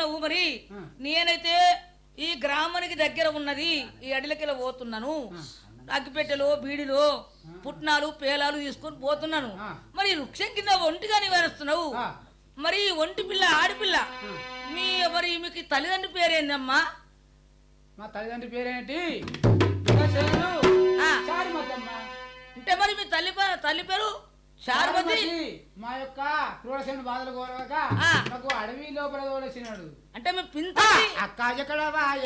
పోతున్నావు మరి ఆ. నేనైతే ఈ గ్రామానికి దగ్గర ఉన్నది ఈ అడిలకెళ్ళ పోతున్నాను అగ్గిపెట్టెలో బీడిలో పుట్నాలు పేలాలు తీసుకొని పోతున్నాను ఆ. మరి ఈ వృక్షం కింద ఒంటిగా నివారిస్తున్నావు ఆ. మరి ఈ ఒంటి పిల్ల ఆడపిల్ల మీ మరి మీకు ఈ తల్లిదండ్రి పేరేందమ్మా మా తల్లిదండ్రి పేరేంటి శైలు ఆ. చారుమతమ్మ అంటే మరి మీ తల్లి పే- తల్లి పేరు శారమతి చారుమతి మా యొక్క క్రూరసేన బాధలు కోరక ఆ. మాకు అడవి లోపల తోలేసినాడు అంటే మీ పింత అక్క ఎక్కడ